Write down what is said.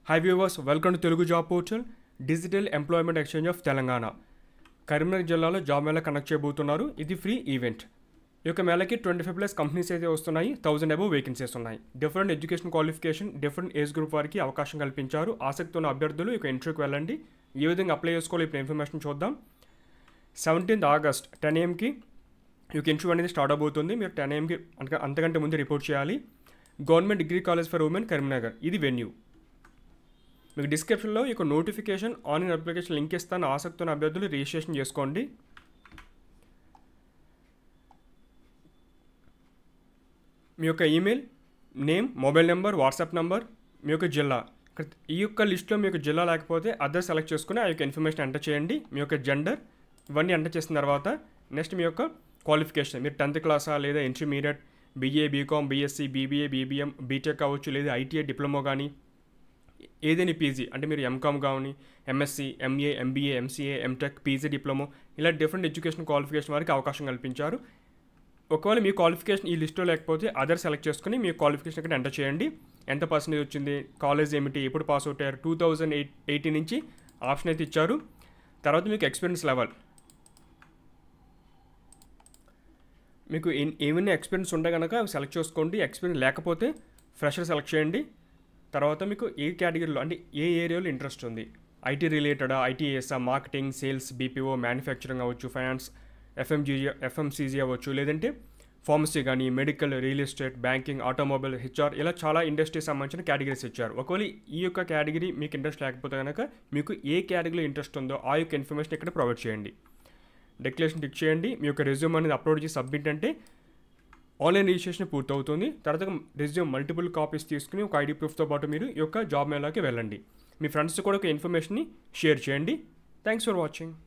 high viewers welcome to Telugu job portal digital employment exchange of Telangana Karimnagar జిల్లాలో job Mela conduct చేయబోతున్నారు ఇది free event ఈ యొక్క మేళకి ట్వంటీ ఫైవ్ ప్లస్ కంపెనీస్ అయితే వస్తున్నాయి థౌసండ్ అబౌవ్ వేకెన్సీస్ ఉన్నాయి different education qualification different age group వారికి అవకాశం కల్పించారు ఆసక్తి ఉన్న అభ్యర్థులు ఈ యొక్క ఇంటర్వ్యూకి వెళ్ళండి ఏ విధంగా అప్లై చేసుకోవాలి ఇప్పుడు ఇన్ఫర్మేషన్ చూద్దాం సెవెంటీన్త్ ఆగస్ట్ టెన్ ఏఎంకి ఈ యొక్క ఇంటర్వ్యూ అనేది స్టార్ట్ అవబోతుంది మీరు టెన్ ఏఎంకి అంతకంటే ముందు రిపోర్ట్ చేయాలి government degree college for women Karimnagar ఇది వెన్యూ మీకు డిస్క్రిప్షన్లో ఈ యొక్క నోటిఫికేషన్ ఆన్లైన్ అప్లికేషన్ లింక్ ఇస్తాను ఆసక్తి ఉన్న అభ్యర్థులు రిజిస్ట్రేషన్ చేసుకోండి మీ యొక్క email name mobile number WhatsApp number మీ యొక్క జిల్లా ఇక్కడ ఈ యొక్క లిస్ట్లో మీ యొక్క జిల్లా లేకపోతే అదర్ సెలెక్ట్ చేసుకుని ఆ యొక్క ఇన్ఫర్మేషన్ ఎంటర్ చేయండి మీ యొక్క జెండర్ ఇవన్నీ ఎంటర్ చేసిన తర్వాత నెక్స్ట్ మీ యొక్క క్వాలిఫికేషన్ మీరు టెన్త్ క్లాసా లేదా intermediate BA BCom BSc BBA BBM BTech కావచ్చు లేదా ఐటీఐ డిప్లొమా కానీ ఏదైనా పీజీ అంటే మీరు ఎంకామ్ కానీ MSc MA MBA MCA MTech PG diploma ఇలా డిఫరెంట్ ఎడ్యుకేషన్ క్వాలిఫికేషన్ వారికి అవకాశం కల్పించారు ఒకవేళ మీ క్వాలిఫికేషన్ ఈ లిస్ట్లో లేకపోతే అదర్ సెలెక్ట్ చేసుకుని మీ క్వాలిఫికేషన్ ఇక్కడ ఎంటర్ చేయండి ఎంత పర్సెంటేజ్ వచ్చింది కాలేజ్ ఏమిటి ఎప్పుడు పాస్ అవుట్ అయ్యారు టూ థౌజండ్ ఎయిట్ ఎయిటీ నుంచి ఆప్షన్ అయితే ఇచ్చారు తర్వాత మీకు ఎక్స్పీరియన్స్ లెవెల్ మీకు ఏమైనా ఎక్స్పీరియన్స్ ఉంటే కనుక అవి సెలెక్ట్ చేసుకోండి ఎక్స్పీరియన్స్ లేకపోతే ఫ్రెషర్ సెలెక్ట్ చేయండి తర్వాత మీకు ఏ కేటగిరీలో అంటే ఏ ఏరియాలో ఇంట్రెస్ట్ ఉంది ఐటీ రిలేటెడా ఐటీఎస్ఆ మార్కెటింగ్ సేల్స్ బీపీఓ మ్యానుఫ్యాక్చరింగ్ అవ్వచ్చు ఫైనాన్స్ ఎఫ్ఎంజీ ఎఫ్ఎంసీజీ అవ్వచ్చు లేదంటే ఫార్మసీ కానీ medical real estate banking automobile HR ఇలా చాలా ఇండస్ట్రీకి సంబంధించిన కేటగిరీస్ ఇచ్చారు ఒకవేళ ఈ యొక్క కేటగిరీ మీకు ఇంట్రెస్ట్ లేకపోతే కనుక మీకు ఏ కేటగిరీలో ఇంట్రెస్ట్ ఉందో ఆ యొక్క ఇన్ఫర్మేషన్ ఇక్కడ ప్రొవైడ్ చేయండి డిక్లరేషన్ టిక్ చేయండి మీ యొక్క రెజ్యూమ్ అనేది అప్లోడ్ చేసి సబ్మిట్ అంటే ఆన్లైన్ రిజిస్ట్రేషన్ పూర్తవుతుంది తర్వాత రెజ్యూమ్ మల్టిపుల్ కాపీస్ తీసుకుని ఒక ఐడి ప్రూఫ్తో పాటు మీరు ఈ యొక్క జాబ్ మేళాకి వెళ్ళండి మీ ఫ్రెండ్స్ కూడా ఒక ఇన్ఫర్మేషన్ని షేర్ చేయండి థ్యాంక్స్ ఫర్ వాచింగ్